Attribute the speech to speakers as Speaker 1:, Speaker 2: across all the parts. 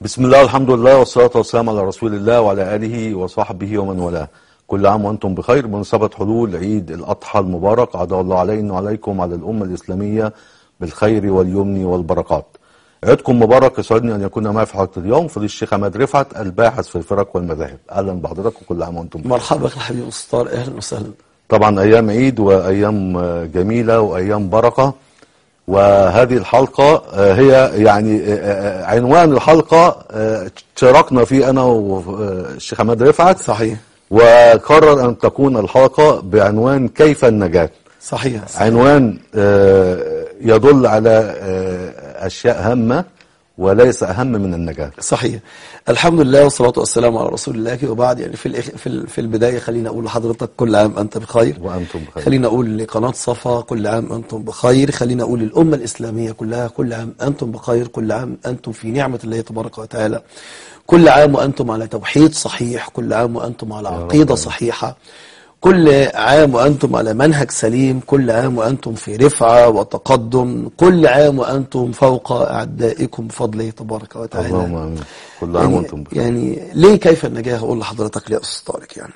Speaker 1: بسم الله الحمد لله والصلاة والسلام على رسول الله وعلى آله وصحبه ومن والاه كل عام وأنتم بخير بمناسبة حلول عيد الأضحى المبارك عدا الله علينا وعليكم وعلى الأمة الإسلامية بالخير واليمن والبركات عيدكم مبارك يسعدني أن يكون معي في حلقة اليوم فضيل الشيخ عماد رفعت الباحث في الفرق والمذاهب أهلا بحضرتك وكل عام وأنتم بخير
Speaker 2: مرحبا يا حبيبي مستار اهلا وسهلا
Speaker 1: طبعا أيام عيد وأيام جميلة وأيام بركة وهذه الحلقة آه، هي يعني آه، آه، عنوان الحلقة آه، شاركنا فيه أنا والشيخ حماد رفعت
Speaker 2: صحيح
Speaker 1: وقرر أن تكون الحلقة بعنوان كيف النجاة
Speaker 2: صحيح, صحيح.
Speaker 1: عنوان آه، يدل على آه، أشياء هامة وليس أهم من النجاة
Speaker 2: صحيح الحمد لله والصلاة والسلام على رسول الله وبعد يعني في الإخ... في ال- في البداية خلينا أقول لحضرتك كل عام أنت بخير
Speaker 1: وأنتم بخير
Speaker 2: خلينا أقول لقناة صفا كل عام أنتم بخير خلينا أقول للأمة الإسلامية كلها كل عام أنتم بخير كل عام أنتم في نعمة الله تبارك وتعالى كل عام وأنتم على توحيد صحيح كل عام وأنتم على عقيدة صحيحة كل عام وأنتم على منهج سليم كل عام وأنتم في رفعة وتقدم كل عام وأنتم فوق أعدائكم بفضله تبارك وتعالى
Speaker 1: اللهم آمين كل عام
Speaker 2: يعني,
Speaker 1: وأنتم بخير
Speaker 2: يعني ليه كيف النجاة أقول لحضرتك ليه يا أستاذ طارق يعني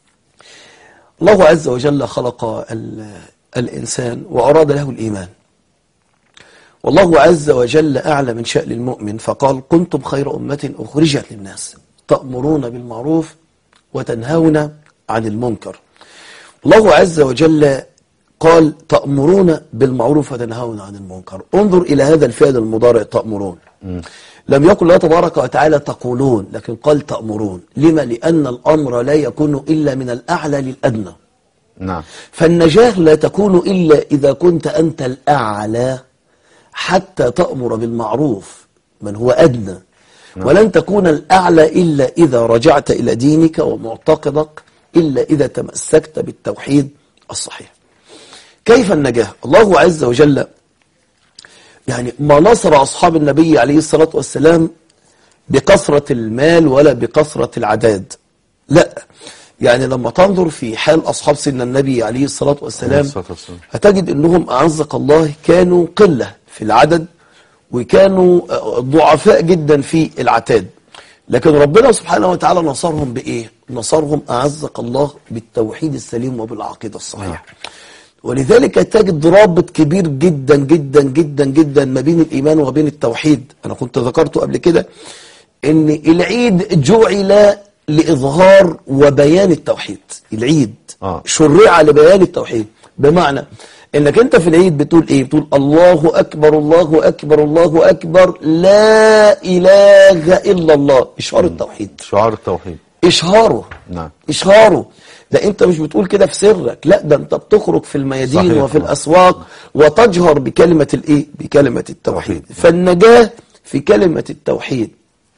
Speaker 2: الله عز وجل خلق ال- الإنسان وأراد له الإيمان والله عز وجل أعلى من شأن المؤمن فقال كنتم خير أمة أخرجت للناس تأمرون بالمعروف وتنهون عن المنكر الله عز وجل قال تأمرون بالمعروف وتنهون عن المنكر انظر إلى هذا الفعل المضارع تأمرون لم يقل الله تبارك وتعالى تقولون لكن قال تأمرون لما لأن الأمر لا يكون إلا من الأعلى للأدنى
Speaker 1: نعم
Speaker 2: فالنجاة لا تكون إلا إذا كنت أنت الأعلى حتى تأمر بالمعروف من هو أدنى ولن تكون الأعلى إلا إذا رجعت إلى دينك ومعتقدك إلا إذا تمسكت بالتوحيد الصحيح كيف النجاة الله عز وجل يعني ما نصر أصحاب النبي عليه الصلاة والسلام بكثرة المال ولا بكثرة العداد لا يعني لما تنظر في حال أصحاب سيدنا النبي عليه الصلاة
Speaker 1: عليه
Speaker 2: والسلام
Speaker 1: الصلاة والسلام.
Speaker 2: هتجد أنهم أعزك الله كانوا قلة في العدد وكانوا آه، ضعفاء جدا في العتاد لكن ربنا سبحانه وتعالى نصرهم بإيه؟ نصرهم أعزك الله بالتوحيد السليم وبالعقيدة الصحيحة ولذلك تجد رابط كبير جدا جدا جدا جدا ما بين الإيمان وما بين التوحيد أنا كنت ذكرته قبل كده إن العيد جعل لإظهار وبيان التوحيد العيد
Speaker 1: آه.
Speaker 2: شرع لبيان التوحيد بمعنى انك انت في العيد بتقول ايه بتقول الله اكبر الله اكبر الله اكبر لا اله الا الله اشهار التوحيد
Speaker 1: شعار التوحيد
Speaker 2: اشهاره
Speaker 1: نعم
Speaker 2: اشهاره ده انت مش بتقول كده في سرك لا ده انت بتخرج في الميادين
Speaker 1: صحيح.
Speaker 2: وفي الاسواق وتجهر بكلمة الايه بكلمة التوحيد
Speaker 1: توحيد.
Speaker 2: فالنجاة في كلمة التوحيد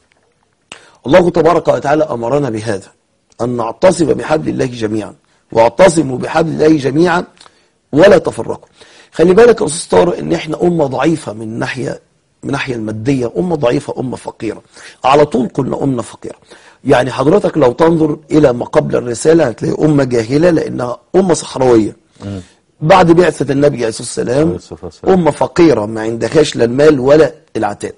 Speaker 2: الله تبارك وتعالى امرنا بهذا ان نعتصم بحبل الله جميعا واعتصموا بحبل الله جميعا ولا تفرقوا خلي بالك يا استاذ طارق ان احنا امه ضعيفه من ناحيه من الناحيه الماديه امه ضعيفه امه فقيره على طول كنا امه فقيره يعني حضرتك لو تنظر الى ما قبل الرساله هتلاقي امه جاهله لانها امه صحراويه بعد بعثه النبي عليه الصلاه والسلام
Speaker 1: عليه الصلاة والسلام.
Speaker 2: امه فقيره ما عندهاش لا المال ولا العتاد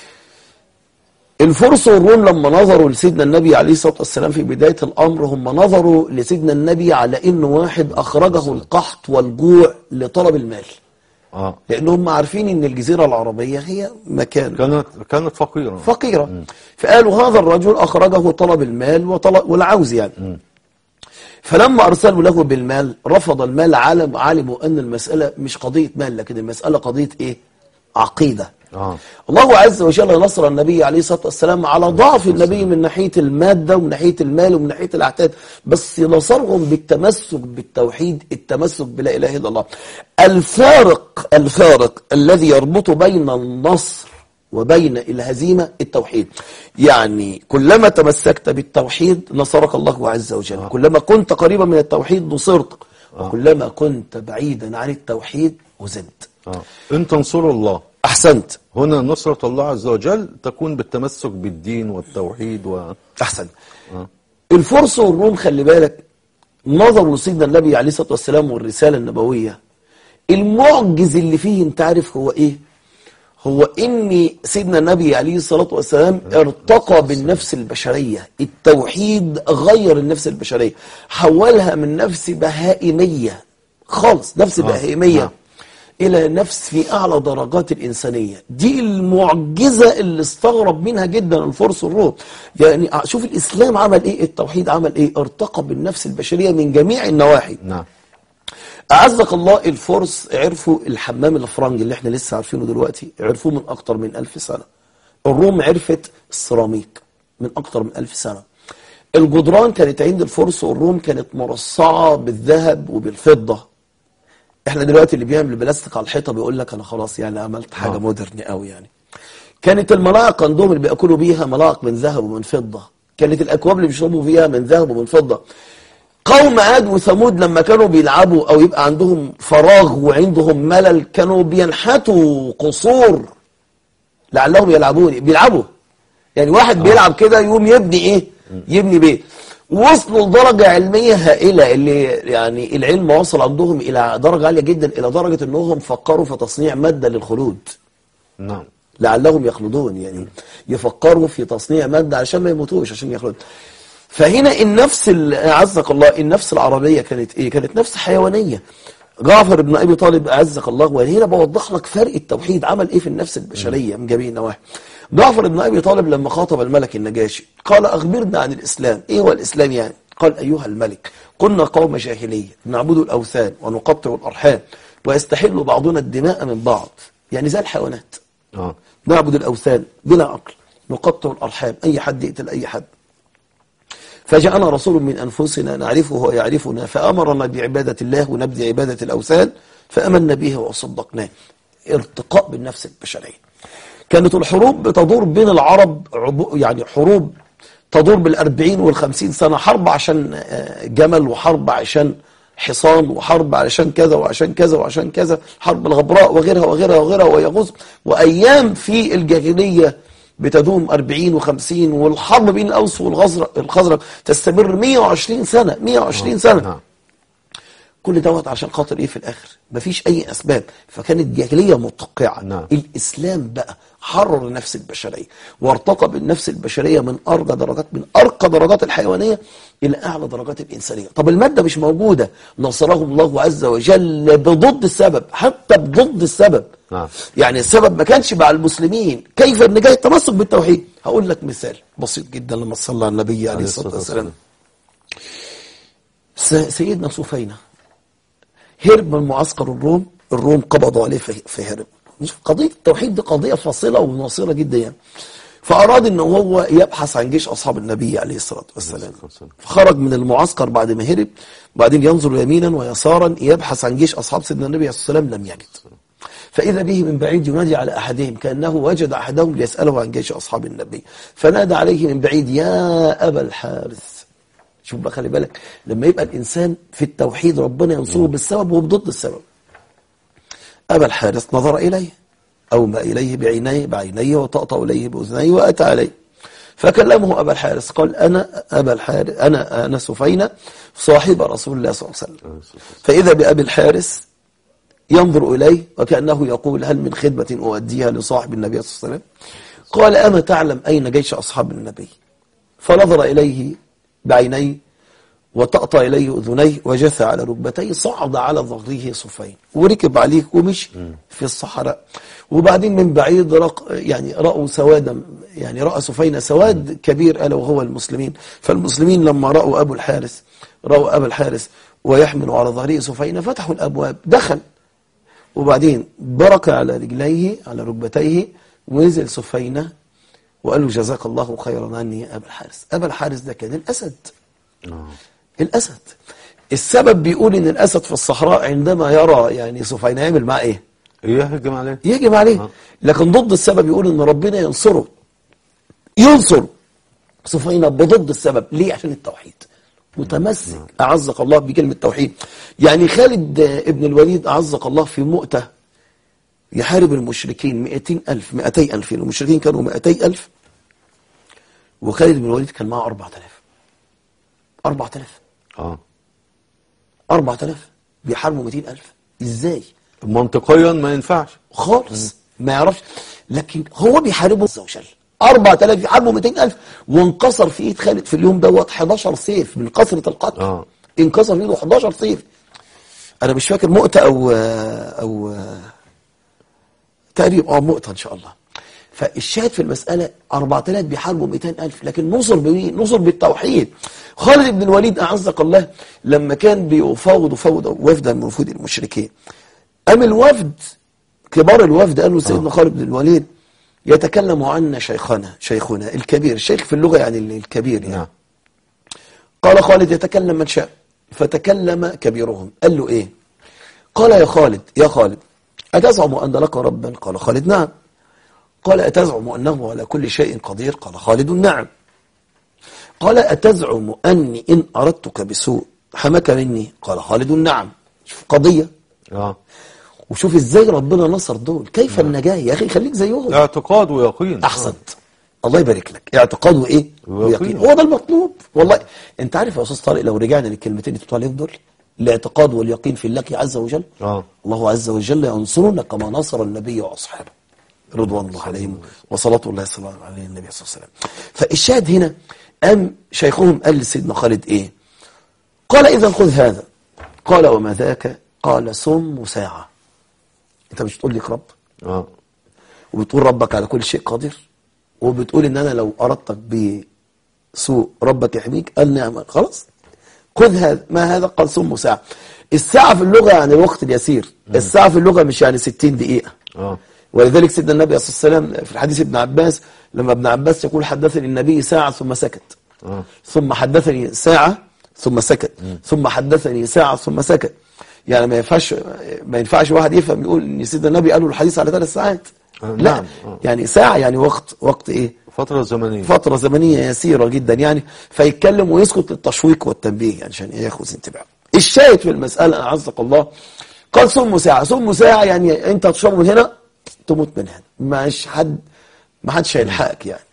Speaker 2: الفرس والروم لما نظروا لسيدنا النبي عليه الصلاة والسلام في بداية الأمر هم نظروا لسيدنا النبي على إنه واحد أخرجه القحط والجوع لطلب المال
Speaker 1: اه
Speaker 2: لأن هم عارفين إن الجزيرة العربية هي مكان
Speaker 1: كانت كانت فقيرة
Speaker 2: فقيرة فقالوا هذا الرجل أخرجه طلب المال وطلب والعوز يعني فلما أرسلوا له بالمال رفض المال علم علموا أن المسألة مش قضية مال لكن المسألة قضية إيه عقيدة
Speaker 1: اه
Speaker 2: الله عز وجل نصر النبي عليه الصلاة والسلام على ضعف النبي من ناحية المادة ومن ناحية المال ومن ناحية الأعتاد بس نصرهم بالتمسك بالتوحيد التمسك بلا إله إلا الله الفارق الفارق الذي يربط بين النصر وبين الهزيمة التوحيد يعني كلما تمسكت بالتوحيد نصرك الله عز وجل كلما كنت قريبا من التوحيد نصرت وكلما كنت بعيدا عن التوحيد وزنت
Speaker 1: اه ان تنصروا الله
Speaker 2: أحسنت
Speaker 1: هنا نصرة الله عز وجل تكون بالتمسك بالدين والتوحيد و
Speaker 2: أحسن الفرس والروم خلي بالك نظروا لسيدنا النبي عليه الصلاة والسلام والرسالة النبوية المعجز اللي فيه انت عارف هو ايه هو ان سيدنا النبي عليه الصلاة والسلام ارتقى بالنفس البشرية التوحيد غير النفس البشرية حولها من نفس بهائمية خالص نفس
Speaker 1: آه،
Speaker 2: بهائمية
Speaker 1: نعم.
Speaker 2: الى نفس في اعلى درجات الانسانيه دي المعجزه اللي استغرب منها جدا الفرس والروم يعني شوف الاسلام عمل ايه التوحيد عمل ايه ارتقى بالنفس البشريه من جميع النواحي
Speaker 1: نعم
Speaker 2: أعزك الله الفرس عرفوا الحمام الفرنجي اللي احنا لسه عارفينه دلوقتي عرفوه من أكتر من ألف سنة الروم عرفت السيراميك من أكتر من ألف سنة الجدران كانت عند الفرس والروم كانت مرصعة بالذهب وبالفضة احنا دلوقتي اللي بيعمل البلاستيك على الحيطة بيقول لك أنا خلاص يعني عملت حاجة
Speaker 1: آه.
Speaker 2: مودرن قوي يعني كانت الملاعق عندهم اللي بياكلوا بيها ملاعق من ذهب ومن فضة كانت الأكواب اللي بيشربوا فيها من ذهب ومن فضة قوم عاد وثمود لما كانوا بيلعبوا او يبقى عندهم فراغ وعندهم ملل كانوا بينحتوا قصور لعلهم يلعبون بيلعبوا يعني واحد بيلعب كده يقوم يبني ايه يبني بيت وصلوا لدرجة علمية هائلة اللي يعني العلم وصل عندهم إلى درجة عالية جدا إلى درجة أنهم فكروا في تصنيع مادة للخلود
Speaker 1: نعم
Speaker 2: لعلهم يخلدون يعني يفكروا في تصنيع مادة عشان ما يموتوش عشان يخلدوا فهنا النفس ال- أعزك الله النفس العربية كانت إيه كانت نفس حيوانية جعفر بن أبي طالب أعزك الله وهنا بوضح لك فرق التوحيد عمل إيه في النفس البشرية من جميع النواحي جعفر بن أبي طالب لما خاطب الملك النجاشي قال أخبرنا عن الإسلام إيه هو الإسلام يعني قال أيها الملك كنا قوم جاهلية نعبد الأوثان ونقطع الأرحام ويستحل بعضنا الدماء من بعض يعني زي الحيوانات
Speaker 1: اه
Speaker 2: نعبد الأوثان بلا عقل نقطع الأرحام أي حد يقتل أي حد فجاءنا رسول من أنفسنا نعرفه ويعرفنا فأمرنا بعبادة الله ونبذ عبادة الأوثان فأمنا به وصدقناه ارتقاء بالنفس البشرية كانت الحروب بتدور بين العرب عبو يعني حروب تدور بالأربعين والخمسين سنة حرب عشان آه، جمل وحرب عشان حصان وحرب علشان كذا وعشان كذا وعشان كذا حرب الغبراء وغيرها وغيرها وغيرها ويغوص وأيام في الجاهلية بتدوم 40 و50 والحرب بين الأوس والخزرج الخزرج تستمر 120 سنة 120 سنة
Speaker 1: نعم
Speaker 2: كل دوت عشان خاطر ايه في الاخر مفيش اي اسباب فكانت جاهليه متقعه
Speaker 1: نعم.
Speaker 2: الاسلام بقى حرر النفس البشريه وارتقى بالنفس البشريه من ارقى درجات من ارقى درجات الحيوانيه الى اعلى درجات الانسانيه طب الماده مش موجوده نصرهم الله عز وجل بضد السبب حتى بضد السبب
Speaker 1: نعم.
Speaker 2: يعني السبب ما كانش مع المسلمين كيف النجاه التمسك بالتوحيد هقول لك مثال بسيط جدا لما صلى على النبي عليه الصلاه والسلام س- سيدنا سفينة هرب من معسكر الروم الروم قبضوا عليه في في هرب مش قضية التوحيد دي قضية فاصلة وناصرة جدا يعني فأراد أن هو يبحث عن جيش أصحاب النبي عليه الصلاة والسلام
Speaker 1: والسلام.
Speaker 2: فخرج من المعسكر بعد ما هرب وبعدين ينظر يمينا ويسارا يبحث عن جيش أصحاب سيدنا النبي عليه الصلاة والسلام لم يجد فإذا به من بعيد ينادي على أحدهم كأنه وجد أحدهم ليسأله عن جيش أصحاب النبي فنادى عليه من بعيد يا أبا الحارث شوف بقى خلي بالك لما يبقى الإنسان في التوحيد ربنا ينصره بالسبب وبضد السبب أبا الحارث نظر إليه أومى إليه بعينيه بعينيه وطأطأ إليه بأذنيه وأتى عليه فكلمه أبا الحارث قال أنا أبا الحارث أنا أنا سفينة صاحب رسول الله صلى الله عليه وسلم فإذا بأبي الحارث ينظر إليه وكأنه يقول هل من خدمة أؤديها لصاحب النبي صلى الله عليه وسلم قال أما تعلم أين جيش أصحاب النبي فنظر إليه بعينيه وطأطأ إليه أذنيه وجثى على ركبتيه صعد على ظهره صفين وركب عليه ومشي في الصحراء وبعدين من بعيد رق يعني رأوا سوادا يعني رأى سفينة سواد كبير ألا وهو المسلمين فالمسلمين لما رأوا أبو الحارث رأوا أبا الحارث ويحمل على ظهره سفينة فتحوا الأبواب دخل وبعدين برك على رجليه على ركبتيه ونزل سفينة وقال له جزاك الله خيرا عني يا أبا الحارث أبا الحارث ده كان الأسد
Speaker 1: آه.
Speaker 2: الأسد السبب بيقول إن الأسد في الصحراء عندما يرى يعني سفينة يعمل معاه إيه
Speaker 1: يهجم عليه
Speaker 2: يهجم عليه
Speaker 1: آه.
Speaker 2: لكن ضد السبب يقول إن ربنا ينصره ينصر سفينة بضد السبب ليه عشان التوحيد متمسك أعزك الله بكلمة توحيد يعني خالد آه، ابن الوليد أعزك الله في مؤتة يحارب المشركين 200 ألف 200 ألف المشركين كانوا 200 ألف وخالد بن الوليد كان معه 4000 4000
Speaker 1: اه
Speaker 2: 4000 بيحاربوا 200000 ازاي
Speaker 1: منطقيا ما ينفعش
Speaker 2: خالص ما يعرفش لكن هو بيحاربه عز وجل 4000 يحاربوا 200000 وانكسر في ايد خالد في اليوم دوت 11 سيف من كثره القتل
Speaker 1: آه.
Speaker 2: انكسر في ايده 11 سيف انا مش فاكر مؤتة او او تقريبا اه مؤتة ان شاء الله فالشاهد في المسألة 4000 بيحاربوا 200000 لكن نصر بمين؟ نصر بالتوحيد خالد بن الوليد أعزك الله لما كان بيفاوض فوضى وفدا من وفود المشركين أم الوفد كبار الوفد قالوا سيدنا خالد بن الوليد يتكلم عنا شيخنا شيخنا الكبير الشيخ في اللغة يعني الكبير يعني
Speaker 1: نعم
Speaker 2: قال خالد يتكلم من شاء فتكلم كبيرهم قال له ايه قال يا خالد يا خالد أتزعم أن لك ربا قال خالد نعم قال أتزعم أنه على كل شيء قدير قال خالد نعم قال أتزعم أني إن أردتك بسوء حمك مني قال خالد نعم شوف قضية
Speaker 1: اه
Speaker 2: وشوف ازاي ربنا نصر دول كيف النجاة يا أخي خليك زيهم
Speaker 1: اعتقاد ويقين
Speaker 2: احسنت الله يبارك لك اعتقاد وايه
Speaker 1: ويقين.
Speaker 2: ويقين هو ده المطلوب والله انت عارف يا استاذ طارق لو رجعنا للكلمتين اللي بتقول عليهم دول الاعتقاد واليقين في الله عز وجل
Speaker 1: اه
Speaker 2: الله عز وجل ينصرنا كما نصر النبي واصحابه رضوان الله عليهم وصلاة الله صلى الله عليه النبي صلى الله عليه وسلم فالشاهد هنا قام شيخهم قال لسيدنا خالد ايه قال اذا خذ هذا قال وما ذاك قال صم ساعة انت مش تقول لك رب
Speaker 1: اه
Speaker 2: وبتقول ربك على كل شيء قادر وبتقول ان انا لو اردتك بسوء ربك يحميك قال نعم خلاص خذ هذا ما هذا قال صم ساعة الساعة في اللغة يعني الوقت اليسير الساعة في اللغة مش يعني 60 دقيقة
Speaker 1: اه
Speaker 2: ولذلك سيدنا النبي صلى الله عليه وسلم في الحديث ابن عباس لما ابن عباس يقول حدثني النبي ساعة ثم سكت
Speaker 1: اه
Speaker 2: ثم حدثني ساعة ثم سكت ثم حدثني ساعة ثم سكت يعني ما ينفعش ما ينفعش واحد يفهم يقول ان سيدنا النبي قال له الحديث على ثلاث ساعات
Speaker 1: آه،
Speaker 2: لا
Speaker 1: نعم، آه.
Speaker 2: يعني ساعة يعني وقت وقت ايه
Speaker 1: فترة زمنية
Speaker 2: فترة زمنية يسيرة جدا يعني فيتكلم ويسكت للتشويق والتنبيه يعني عشان ياخذ انتباه الشاهد في المسألة أعزك الله قال صم ساعة صم ساعة يعني أنت تشرب من هنا تموت من هنا مش حد ما حدش هيلحقك يعني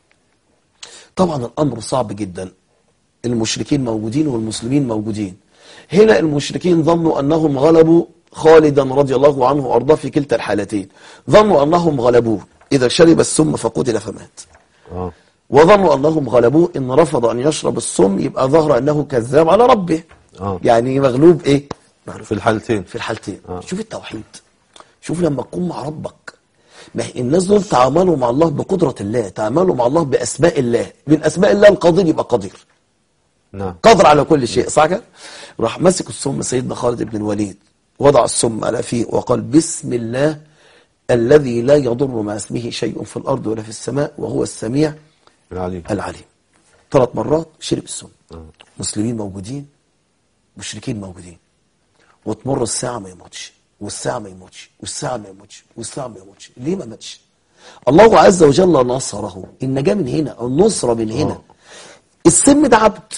Speaker 2: طبعا الأمر صعب جدا المشركين موجودين والمسلمين موجودين هنا المشركين ظنوا أنهم غلبوا خالدا رضي الله عنه وأرضاه في كلتا الحالتين ظنوا أنهم غلبوه إذا شرب السم فقتل فمات
Speaker 1: اه
Speaker 2: وظنوا أنهم غلبوه إن رفض أن يشرب السم يبقى ظهر أنه كذاب على ربه
Speaker 1: آه.
Speaker 2: يعني مغلوب إيه مغلوب
Speaker 1: في الحالتين
Speaker 2: في الحالتين
Speaker 1: آه.
Speaker 2: شوف التوحيد شوف لما تكون مع ربك ما هي الناس دول تعاملوا مع الله بقدرة الله تعاملوا مع الله بأسماء الله من أسماء الله القدير يبقى قدير
Speaker 1: نعم
Speaker 2: قادر على كل شيء صح كده راح مسك السم سيدنا خالد بن الوليد وضع السم على فيه وقال بسم الله الذي لا يضر مع اسمه شيء في الأرض ولا في السماء وهو السميع
Speaker 1: العليم
Speaker 2: العليم ثلاث مرات شرب السم مسلمين موجودين مشركين موجودين وتمر الساعة ما يموتش والساعة ما يموتش والساعة ما يموتش والساعة ما يموتش ليه ما ماتش الله عز وجل نصره النجاة من هنا النصرة من هنا السم ده عبد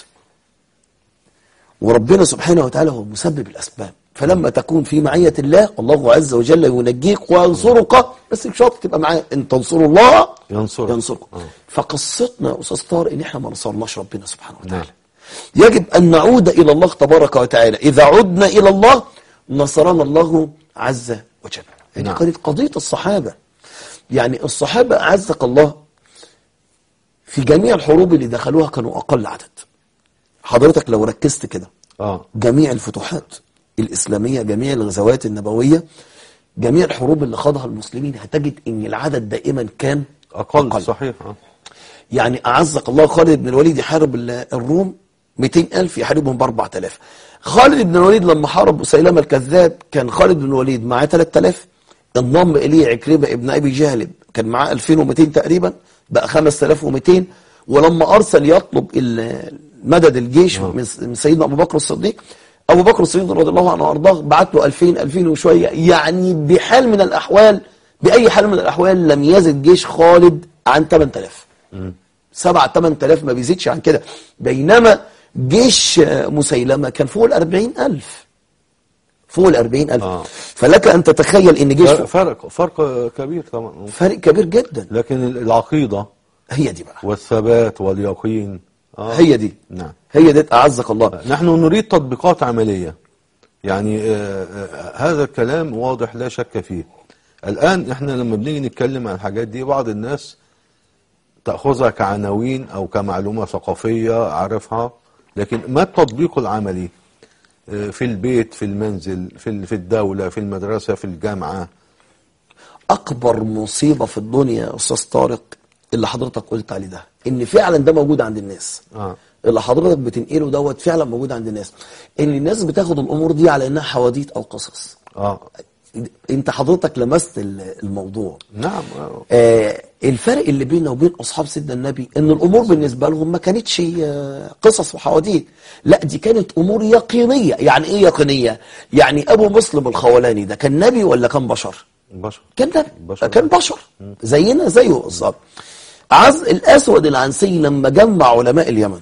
Speaker 2: وربنا سبحانه وتعالى هو مسبب الأسباب فلما تكون في معية الله الله عز وجل ينجيك وينصرك بس بشرط تبقى معاه ان تنصروا الله
Speaker 1: ينصرك.
Speaker 2: ينصركم
Speaker 1: آه.
Speaker 2: فقصتنا يا استاذ طارق ان احنا ما نصرناش ربنا سبحانه وتعالى
Speaker 1: نعم.
Speaker 2: يجب ان نعود الى الله تبارك وتعالى اذا عدنا الى الله نصرنا الله عز وجل هذه
Speaker 1: نعم.
Speaker 2: كانت قضيه الصحابه يعني الصحابه اعزك الله في جميع الحروب اللي دخلوها كانوا اقل عدد حضرتك لو ركزت كده
Speaker 1: اه
Speaker 2: جميع الفتوحات الإسلامية جميع الغزوات النبوية جميع الحروب اللي خاضها المسلمين هتجد ان العدد دائما كان
Speaker 1: أقل,
Speaker 2: أقل.
Speaker 1: صحيح اه
Speaker 2: يعني أعزك الله خالد بن الوليد يحارب ال- الروم 200 ألف يحاربهم ب 4000 خالد بن الوليد لما حارب مسيلمة الكذاب كان خالد بن الوليد معاه 3000 انضم إليه عكرمة ابن أبي جهل كان معاه 2200 تقريبا بقى 5200 ولما أرسل يطلب ال- مدد الجيش من من سيدنا أبو بكر الصديق أبو بكر الصديق رضي الله عنه وأرضاه بعت له 2000 2000 وشوية يعني بحال من الأحوال بأي حال من الأحوال لم يزد جيش خالد عن 8000 سبعة تمن تلاف ما بيزيدش عن كده بينما جيش آه، مسيلمة كان فوق الأربعين ألف فوق الأربعين ألف
Speaker 1: آه.
Speaker 2: فلك أن تتخيل إن جيش فوق
Speaker 1: فرق فرق كبير طبعا
Speaker 2: فرق كبير جدا
Speaker 1: لكن العقيدة
Speaker 2: هي دي بقى
Speaker 1: والثبات واليقين آه.
Speaker 2: هي دي
Speaker 1: نعم
Speaker 2: هي دي أعزك الله
Speaker 1: نحن نريد تطبيقات عملية يعني آه، آه، هذا الكلام واضح لا شك فيه الآن احنا لما بنيجي نتكلم عن الحاجات دي بعض الناس تأخذها كعناوين أو كمعلومة ثقافية عارفها لكن ما التطبيق العملي آه، في البيت في المنزل في ال- في الدولة في المدرسة في الجامعة
Speaker 2: اكبر مصيبه في الدنيا يا استاذ طارق اللي حضرتك قلت عليه ده ان فعلا ده موجود عند الناس
Speaker 1: آه.
Speaker 2: اللي حضرتك بتنقله دوت فعلا موجود عند الناس ان الناس بتاخد الامور دي على انها حواديت او قصص
Speaker 1: اه
Speaker 2: انت حضرتك لمست ال- الموضوع
Speaker 1: نعم آه.
Speaker 2: آه الفرق اللي بيننا وبين اصحاب سيدنا النبي ان الامور بالنسبه لهم ما كانتش آه، قصص وحواديت لا دي كانت امور يقينيه يعني ايه يقينيه يعني ابو مسلم الخولاني ده كان نبي ولا كان بشر
Speaker 1: بشر
Speaker 2: كان نبي
Speaker 1: بشر.
Speaker 2: كان بشر زينا زيه بالظبط عز الاسود العنسي لما جمع علماء اليمن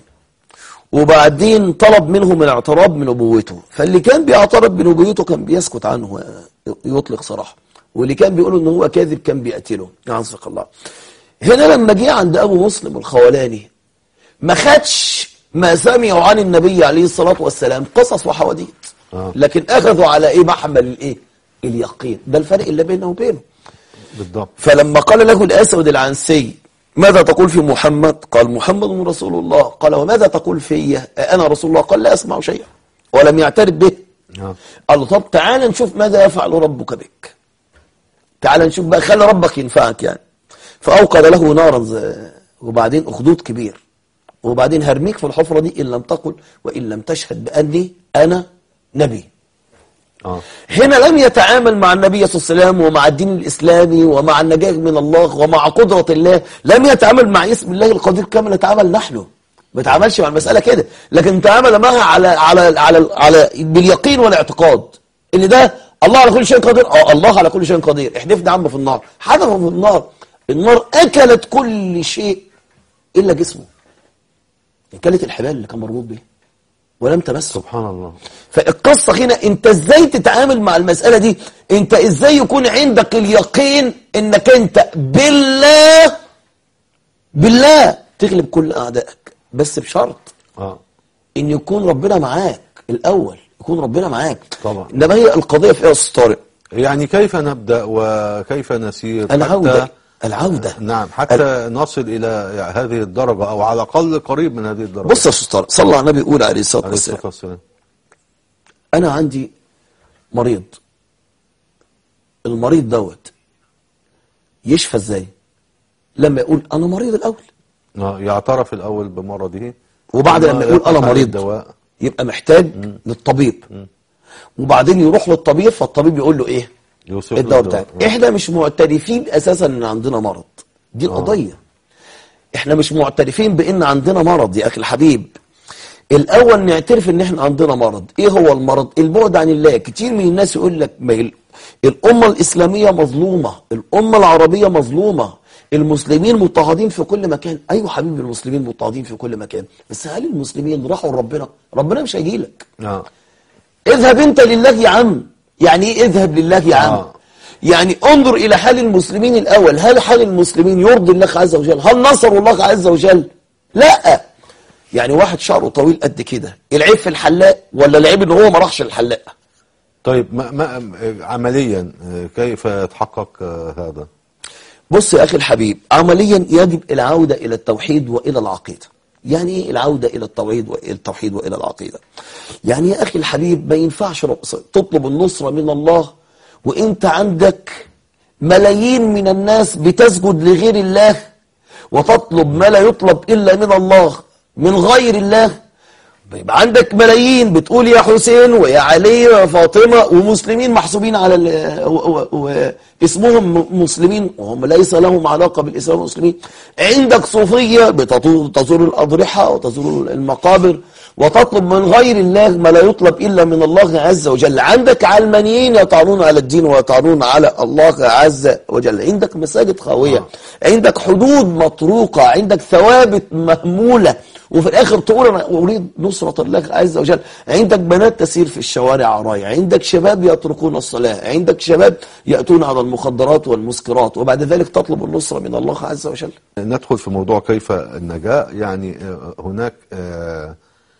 Speaker 2: وبعدين طلب منهم الاعتراف بنبوته فاللي كان بيعترف بنبوته كان بيسكت عنه آه، يطلق سراحه واللي كان بيقول ان هو كاذب كان بيقتله يعزك الله هنا لما جه عند ابو مسلم الخولاني ما خدش ما سمعوا عن النبي عليه الصلاه والسلام قصص وحواديت
Speaker 1: آه.
Speaker 2: لكن اخذوا على ايه محمل الايه اليقين ده الفرق اللي بينه وبينه
Speaker 1: بالضبط
Speaker 2: فلما قال له الأسود العنسي ماذا تقول في محمد قال محمد رسول الله قال وماذا تقول في أنا رسول الله قال لا أسمع شيئا ولم يعترف به
Speaker 1: آه.
Speaker 2: قال له طب تعال نشوف ماذا يفعل ربك بك تعال نشوف بقى خلي ربك ينفعك يعني فأوقد له نارا ز- وبعدين أخدود كبير وبعدين هرميك في الحفرة دي إن لم تقل وإن لم تشهد بأني أنا نبي
Speaker 1: اه
Speaker 2: هنا لم يتعامل مع النبي صلى الله عليه وسلم ومع الدين الإسلامي ومع النجاة من الله ومع قدرة الله لم يتعامل مع اسم الله القدير كما نتعامل نحن ما تعاملش مع المسألة كده لكن تعامل معها على على على على باليقين والاعتقاد ان ده الله على كل شيء قدير اه الله على كل شيء قدير احدفنا عم في النار حدفوا في النار النار اكلت كل شيء الا جسمه اكلت الحبال اللي كان مربوط به ولم تمسه
Speaker 1: سبحان الله
Speaker 2: فالقصة هنا انت ازاي تتعامل مع المسألة دي انت ازاي يكون عندك اليقين انك انت بالله بالله تغلب كل اعدائك بس بشرط
Speaker 1: اه
Speaker 2: ان يكون ربنا معاك الاول يكون ربنا معاك
Speaker 1: طبعا.
Speaker 2: انما هي القضية في ايه يا استاذ طارق
Speaker 1: يعني كيف نبدأ وكيف نسير
Speaker 2: العودة
Speaker 1: حتى
Speaker 2: العودة
Speaker 1: نعم حتى نصل إلى هذه الدرجة أو على الأقل قريب من هذه الدرجة
Speaker 2: بص يا استاذ طارق صلى على النبي يقول عليه الصلاة
Speaker 1: عليه الصلاة
Speaker 2: والسلام
Speaker 1: والسلام
Speaker 2: انا عندي مريض المريض دوت يشفى ازاي لما يقول انا مريض الاول
Speaker 1: آه، يعترف الأول بمرضه
Speaker 2: وبعد
Speaker 1: ثم
Speaker 2: لما يقول انا
Speaker 1: يبحث عن
Speaker 2: مريض
Speaker 1: الدواء
Speaker 2: يبقى محتاج للطبيب وبعدين يروح للطبيب فالطبيب يقول له ايه
Speaker 1: يوصف له
Speaker 2: الدواء
Speaker 1: الدواء.
Speaker 2: بتاعك احنا مش معترفين اساسا ان عندنا مرض دي القضيه احنا مش معترفين بان عندنا مرض يا اخي الحبيب الاول نعترف ان احنا عندنا مرض ايه هو المرض البعد عن الله كتير من الناس يقول لك ما ال- الامه الاسلاميه مظلومه الامه العربيه مظلومه المسلمين مضطهدين في كل مكان ايوه حبيبي المسلمين مضطهدين في كل مكان بس هل المسلمين راحوا لربنا ربنا مش هيجي لك
Speaker 1: آه.
Speaker 2: اذهب انت لله يا عم يعني ايه اذهب لله يا عم
Speaker 1: آه.
Speaker 2: يعني انظر الى حال المسلمين الاول هل حال المسلمين يرضي الله عز وجل هل نصروا الله عز وجل لا يعني واحد شعره طويل قد كده العيب في الحلاق ولا العيب ان هو ما راحش الحلاق
Speaker 1: طيب ما ما عمليا آه، كيف يتحقق آه، هذا
Speaker 2: بص يا اخي الحبيب عمليا يجب العوده الى التوحيد والى العقيده يعني ايه العوده الى التوحيد والى التوحيد والى العقيده يعني يا اخي الحبيب ما ينفعش رب- تطلب النصره من الله وانت عندك ملايين من الناس بتسجد لغير الله وتطلب ما لا يطلب الا من الله من غير الله يبقى عندك ملايين بتقول يا حسين ويا علي ويا فاطمة ومسلمين محسوبين على ال- و- و- و- اسمهم م- مسلمين وهم ليس لهم علاقة بالإسلام والمسلمين عندك صوفية بتطور تزور الأضرحة وتزور المقابر وتطلب من غير الله ما لا يطلب إلا من الله عز وجل عندك علمانيين يطعنون على الدين ويطعنون على الله عز وجل عندك مساجد خاوية عندك حدود مطروقة عندك ثوابت مهمولة وفي الاخر تقول انا اريد نصرة الله عز وجل عندك بنات تسير في الشوارع عرايا عندك شباب يتركون الصلاة عندك شباب يأتون على المخدرات والمسكرات وبعد ذلك تطلب النصرة من الله عز وجل
Speaker 1: ندخل في موضوع كيف النجاة يعني آه، هناك آه،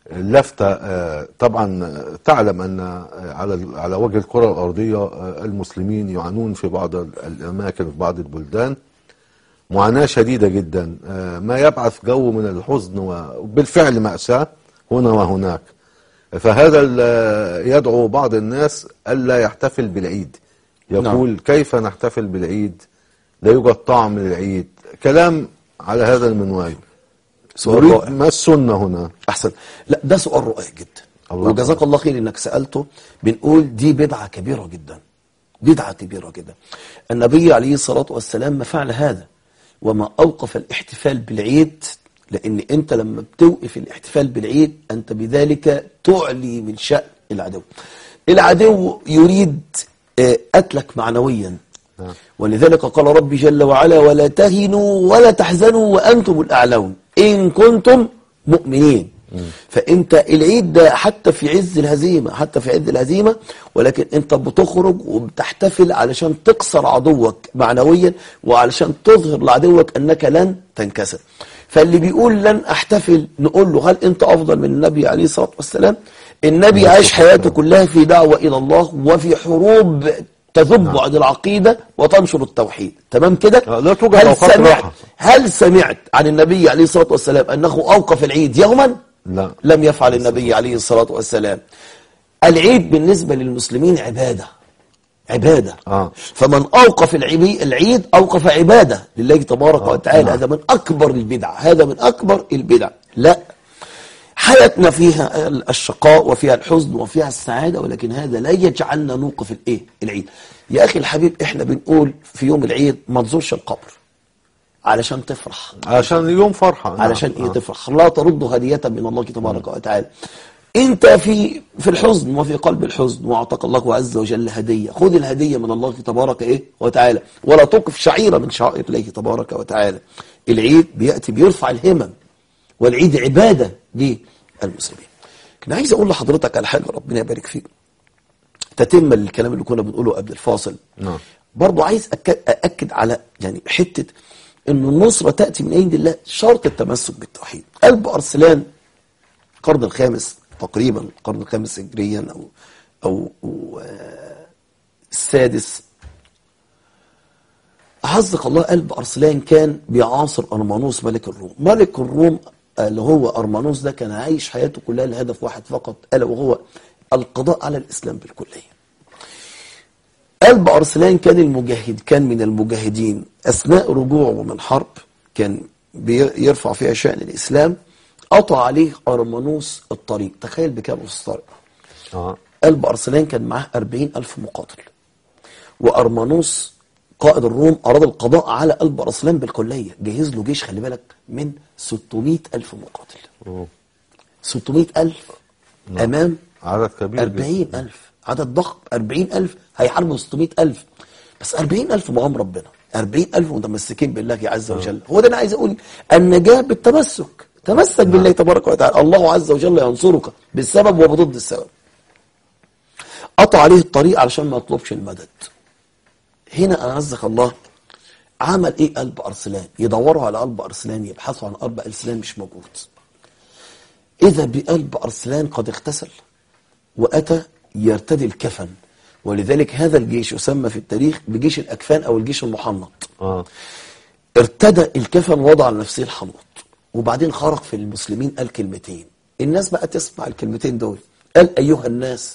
Speaker 1: لفتة آه، طبعا آه، تعلم أن آه، على على وجه الكرة الأرضية آه، المسلمين يعانون في بعض الأماكن في بعض البلدان معاناة شديدة جدا آه، ما يبعث جو من الحزن وبالفعل مأساة هنا وهناك فهذا ال- يدعو بعض الناس ألا يحتفل بالعيد يقول كيف نحتفل بالعيد لا يوجد طعم للعيد كلام على هذا المنوال
Speaker 2: سؤال
Speaker 1: نريد
Speaker 2: رائع
Speaker 1: ما السنة هنا
Speaker 2: احسن لا ده سؤال رائع جدا
Speaker 1: الله
Speaker 2: وجزاك الله خير انك سالته بنقول دي بدعه كبيره جدا بدعه كبيره جدا النبي عليه الصلاه والسلام ما فعل هذا وما اوقف الاحتفال بالعيد لان انت لما بتوقف الاحتفال بالعيد انت بذلك تعلي من شان العدو العدو يريد آه، قتلك معنويا
Speaker 1: نعم.
Speaker 2: ولذلك قال ربي جل وعلا ولا تهنوا ولا تحزنوا وأنتم الأعلون إن كنتم مؤمنين فأنت العيد ده حتى في عز الهزيمة حتى في عز الهزيمة ولكن أنت بتخرج وبتحتفل علشان تكسر عدوك معنويا وعلشان تظهر لعدوك أنك لن تنكسر فاللي بيقول لن أحتفل نقول له هل أنت أفضل من النبي عليه الصلاة والسلام النبي عاش حياته كلها في دعوة إلى الله وفي حروب تذب عن العقيدة وتنشر التوحيد تمام كده
Speaker 1: آه، لا توجد
Speaker 2: هل
Speaker 1: أوقات
Speaker 2: سمعت
Speaker 1: راحة.
Speaker 2: هل سمعت عن النبي عليه الصلاة والسلام أنه أوقف العيد يوما
Speaker 1: لا
Speaker 2: لم يفعل النبي عليه الصلاة والسلام العيد بالنسبة للمسلمين عبادة عبادة
Speaker 1: آه.
Speaker 2: فمن أوقف العبي- العيد أوقف عبادة لله تبارك
Speaker 1: آه،
Speaker 2: وتعالى
Speaker 1: نعم.
Speaker 2: هذا من أكبر البدع هذا من أكبر البدع لا حياتنا فيها الشقاء وفيها الحزن وفيها السعادة ولكن هذا لا يجعلنا نوقف الايه العيد يا أخي الحبيب احنا بنقول في يوم العيد ما تزورش القبر علشان تفرح
Speaker 1: عشان يوم فرحة نعم.
Speaker 2: علشان ايه
Speaker 1: آه.
Speaker 2: تفرح لا ترد هدية من الله تبارك وتعالى انت في في الحزن وفي قلب الحزن واعطاك الله عز وجل هدية خذ الهدية من الله تبارك ايه وتعالى ولا توقف شعيرة من شعائر الله تبارك وتعالى العيد بيأتي بيرفع الهمم والعيد عبادة للمسلمين كنت عايز اقول لحضرتك على حاجة ربنا يبارك فيك تتم للكلام اللي كنا بنقوله قبل الفاصل
Speaker 1: نعم.
Speaker 2: برضو عايز أك- أأكد على يعني حتة أن النصرة تأتي من عند الله شرط التمسك بالتوحيد قلب أرسلان القرن الخامس تقريبا القرن الخامس هجريا أو أو, أو آه، السادس أعزك الله قلب أرسلان كان بيعاصر أرمانوس ملك الروم ملك الروم اللي هو أرمانوس ده كان عايش حياته كلها لهدف واحد فقط ألا وهو القضاء على الإسلام بالكلية قلب أرسلان كان المجاهد كان من المجاهدين أثناء رجوعه من حرب كان بيرفع فيها شأن الإسلام قطع عليه أرمانوس الطريق تخيل بكام أستاذ طارق
Speaker 1: آه.
Speaker 2: قلب أرسلان كان معاه أربعين ألف مقاتل وأرمانوس قائد الروم أراد القضاء على قلب أرسلان بالكلية جهز له جيش خلي بالك من 600 ألف مقاتل
Speaker 1: أوه.
Speaker 2: 600 ألف أمام
Speaker 1: عدد كبير جدا.
Speaker 2: 40 ألف عدد ضخم 40 ألف هيحاربوا 600 ألف بس 40 ألف معاهم ربنا 40 ألف متمسكين بالله عز وجل هو ده أنا عايز أقول النجاة بالتمسك تمسك بالله تبارك وتعالى الله عز وجل ينصرك بالسبب وبضد السبب قطع عليه الطريق علشان ما يطلبش المدد هنا أعزك الله عمل ايه قلب ارسلان يدوروا على قلب ارسلان يبحثوا عن قلب ارسلان مش موجود اذا بقلب ارسلان قد اغتسل واتى يرتدي الكفن ولذلك هذا الجيش يسمى في التاريخ بجيش الاكفان او الجيش المحنط
Speaker 1: آه.
Speaker 2: ارتدى الكفن وضع على نفسه الحنوط وبعدين خرج في المسلمين قال كلمتين الناس بقى تسمع الكلمتين دول قال ايها الناس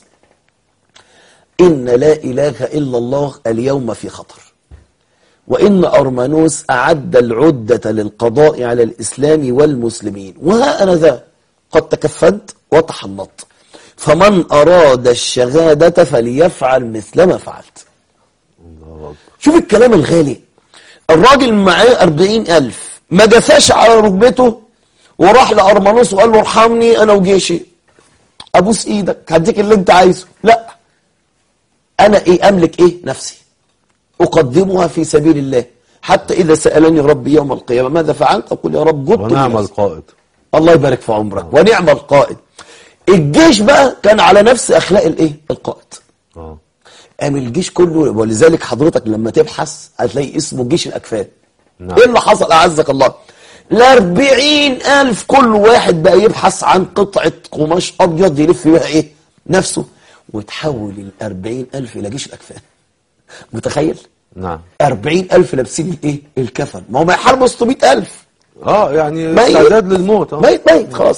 Speaker 2: ان لا اله الا الله اليوم في خطر وإن أرمانوس أعد العدة للقضاء على الإسلام والمسلمين وها أنا ذا قد تكفنت وتحنطت فمن أراد الشهادة فليفعل مثل ما فعلت
Speaker 1: الله أكبر.
Speaker 2: شوف الكلام الغالي الراجل معاه أربعين ألف ما جفاش على ركبته وراح لأرمانوس وقال له ارحمني أنا وجيشي أبوس إيدك هديك اللي أنت عايزه لا أنا إيه أملك إيه نفسي أقدمها في سبيل الله حتى إذا سألني ربي يوم القيامة ماذا فعلت أقول يا رب جبت
Speaker 1: ونعم
Speaker 2: بنفسي.
Speaker 1: القائد
Speaker 2: الله يبارك في عمرك ونعم القائد الجيش بقى كان على نفس أخلاق الإيه القائد
Speaker 1: آه.
Speaker 2: قام الجيش كله ولذلك حضرتك لما تبحث هتلاقي اسمه جيش الأكفان
Speaker 1: نعم.
Speaker 2: إيه اللي حصل أعزك الله لأربعين ألف كل واحد بقى يبحث عن قطعة قماش أبيض يلف بيها إيه نفسه وتحول الأربعين ألف إلى جيش الأكفان متخيل
Speaker 1: نعم
Speaker 2: أربعين ألف لابسين الإيه الكفن ما هو ما يحاربوا 600 ألف
Speaker 1: اه يعني
Speaker 2: ميت.
Speaker 1: استعداد للموت اه
Speaker 2: ميت ميت خلاص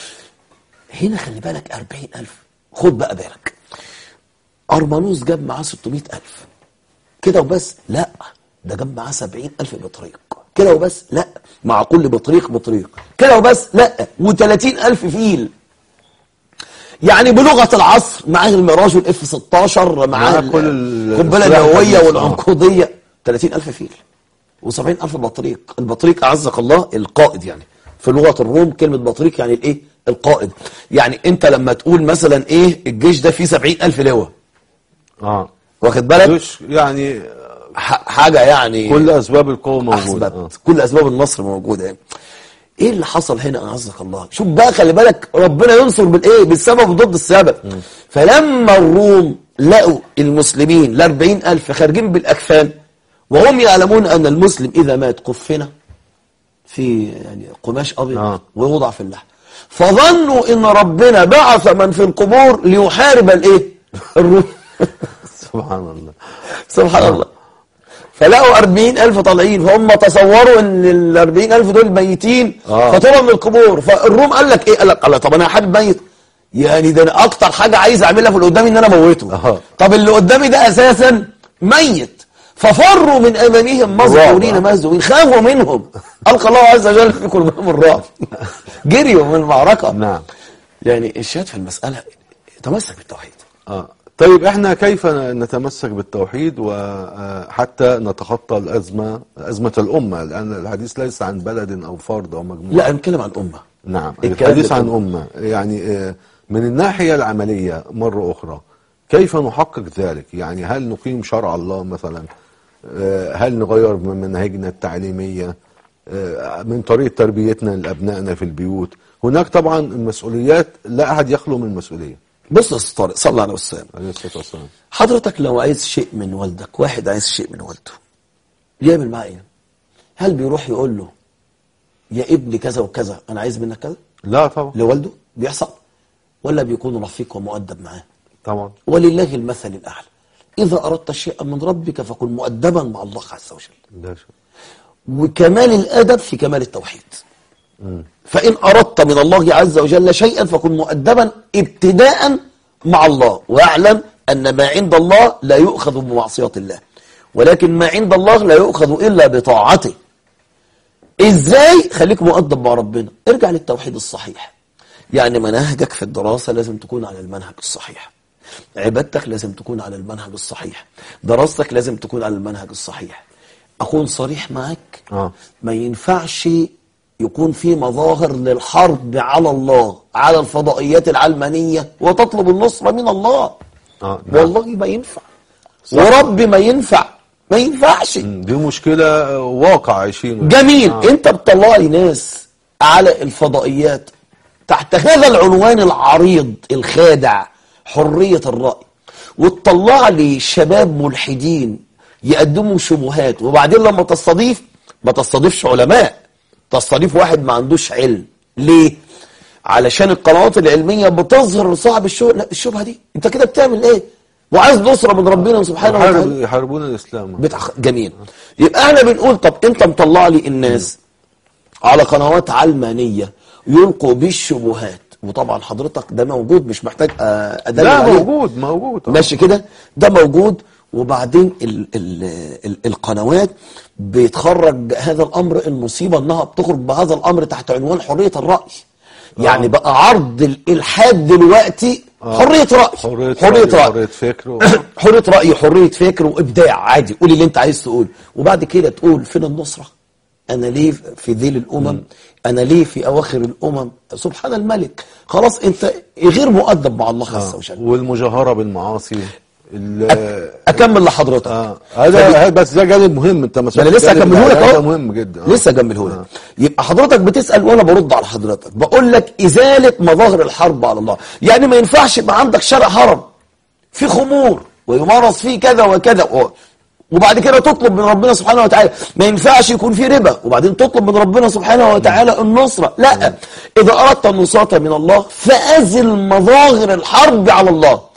Speaker 2: هنا خلي بالك أربعين ألف خد بقى بالك أرمانوس جاب معاه 600 ألف كده وبس لا ده جاب معاه 70 ألف بطريق كده وبس لا مع كل بطريق بطريق كده وبس لا و30 ألف فيل يعني بلغة العصر معاه الميراج والاف 16 معاه
Speaker 1: معاه
Speaker 2: ال-
Speaker 1: كل ال-
Speaker 2: القنبلة
Speaker 1: السلاح
Speaker 2: النووية
Speaker 1: الحديث، آه.
Speaker 2: والعنقودية 30 ألف فيل و70 ألف بطريق البطريق أعزك الله القائد يعني في لغة الروم كلمة بطريق يعني الإيه القائد يعني أنت لما تقول مثلا إيه الجيش ده فيه 70 ألف لواء
Speaker 1: اه
Speaker 2: واخد بالك
Speaker 1: جيش يعني
Speaker 2: ح- حاجة يعني
Speaker 1: كل اسباب القوه موجوده
Speaker 2: أثبت
Speaker 1: آه.
Speaker 2: كل أسباب النصر موجودة يعني. ايه اللي حصل هنا اعزك الله شوف بقى خلي بالك ربنا ينصر بالايه بالسبب ضد السبب فلما الروم لقوا المسلمين ال ألف خارجين بالاكفان وهم يعلمون ان المسلم اذا مات كفن في يعني قماش ابيض
Speaker 1: آه.
Speaker 2: ويوضع في اللحم فظنوا ان ربنا بعث من في القبور ليحارب الايه الروم
Speaker 1: سبحان الله
Speaker 2: سبحان الله فلقوا 40 ألف طالعين فهم تصوروا ان ال 40 ألف دول ميتين
Speaker 1: آه.
Speaker 2: فطلعوا من القبور فالروم قال لك ايه قال لك الله طب انا حابب ميت يعني ده انا اكتر حاجة عايز اعملها في اللي قدامي ان انا اموته
Speaker 1: آه.
Speaker 2: طب اللي قدامي ده اساسا ميت ففروا من امامهم مذعورين
Speaker 1: الرعب.
Speaker 2: مهزومين خافوا منهم القى الله عز وجل في قلوبهم الرعب جريوا من المعركة
Speaker 1: نعم
Speaker 2: يعني الشاهد في المسألة تمسك بالتوحيد
Speaker 1: اه طيب احنا كيف نتمسك بالتوحيد وحتى نتخطى الازمه ازمه الامه لان الحديث ليس عن بلد او فرد او مجموعه
Speaker 2: لا نتكلم عن امه
Speaker 1: نعم
Speaker 2: الكلام
Speaker 1: الحديث
Speaker 2: ده
Speaker 1: عن
Speaker 2: كله.
Speaker 1: أمة يعني آه، من الناحية العملية مرة أخرى كيف نحقق ذلك يعني هل نقيم شرع الله مثلا آه، هل نغير من مناهجنا التعليمية آه، من طريقة تربيتنا لأبنائنا في البيوت هناك طبعا المسؤوليات لا أحد يخلو من مسؤولية
Speaker 2: بص يا أستاذ طارق صلى على والسلام
Speaker 1: عليه الصلاة والسلام
Speaker 2: حضرتك لو عايز شيء من والدك واحد عايز شيء من والده يعمل معاه ايه هل بيروح يقول له يا ابني كذا وكذا انا عايز منك كذا
Speaker 1: لا طبعا
Speaker 2: لوالده بيحصل ولا بيكون رفيق ومؤدب معاه
Speaker 1: طبعا
Speaker 2: ولله المثل الاعلى اذا اردت شيئا من ربك فكن مؤدبا مع الله عز وجل
Speaker 1: ده شيء.
Speaker 2: وكمال الادب في كمال التوحيد فإن أردت من الله عز وجل شيئا فكن مؤدبا ابتداء مع الله واعلم أن ما عند الله لا يؤخذ بمعصية الله ولكن ما عند الله لا يؤخذ إلا بطاعته إزاي خليك مؤدب مع ربنا ارجع للتوحيد الصحيح يعني مناهجك في الدراسة لازم تكون على المنهج الصحيح عبادتك لازم تكون على المنهج الصحيح دراستك لازم تكون على المنهج الصحيح أكون صريح معك
Speaker 1: آه.
Speaker 2: ما ينفعش يكون في مظاهر للحرب على الله على الفضائيات العلمانية وتطلب النصرة من الله
Speaker 1: آه، نعم.
Speaker 2: والله ما ينفع ورب ما ينفع ما ينفعش
Speaker 1: دي مشكلة آه، واقع عايشينه
Speaker 2: جميل
Speaker 1: آه.
Speaker 2: انت بتطلع لي ناس على الفضائيات تحت هذا العنوان العريض الخادع حرية الرأي وتطلع لي شباب ملحدين يقدموا شبهات وبعدين لما تستضيف ما تستضيفش علماء تستضيف واحد ما عندوش علم ليه؟ علشان القنوات العلمية بتظهر لصاحب الشبهة لا الشبهة دي انت كده بتعمل ايه؟ وعايز نصرة من ربنا سبحانه وتعالى
Speaker 1: يحارب- يحاربون الإسلام
Speaker 2: بتح... جميل يبقى احنا بنقول طب انت مطلع لي الناس على قنوات علمانية يلقوا بالشبهات وطبعا حضرتك ده موجود مش محتاج آه، ادلل
Speaker 1: لا
Speaker 2: عليه.
Speaker 1: موجود موجود آه.
Speaker 2: ماشي كده ده موجود وبعدين ال ال ال القنوات بيتخرج هذا الامر المصيبه انها بتخرج بهذا الامر تحت عنوان حريه الراي يعني بقى عرض الالحاد دلوقتي حريه راي
Speaker 1: حرية
Speaker 2: حريه
Speaker 1: رأي،
Speaker 2: راي
Speaker 1: حرية فكر و-
Speaker 2: حريه راي حريه فكر وابداع عادي قول اللي انت عايز تقول وبعد كده تقول فين النصره انا ليه في ذيل الامم انا ليه في اواخر الامم سبحان الملك خلاص انت غير مؤدب مع الله عز وجل
Speaker 1: والمجاهرة بالمعاصي ال-
Speaker 2: اكمل لحضرتك
Speaker 1: اه هذا هذا بس ده جانب مهم انت ما
Speaker 2: ده انا لسه
Speaker 1: جانب
Speaker 2: هكمله لك
Speaker 1: الإعلام
Speaker 2: اهو
Speaker 1: ده مهم جدا آه.
Speaker 2: لسه هكمله لك يبقى حضرتك بتسال وانا برد على حضرتك بقول لك ازاله مظاهر الحرب على الله يعني ما ينفعش يبقى عندك شارع هرم في خمور ويمارس فيه كذا وكذا و... وبعد كده تطلب من ربنا سبحانه وتعالى ما ينفعش يكون في ربا وبعدين تطلب من ربنا سبحانه وتعالى النصرة لا إذا أردت النصرة من الله فأزل مظاهر الحرب على الله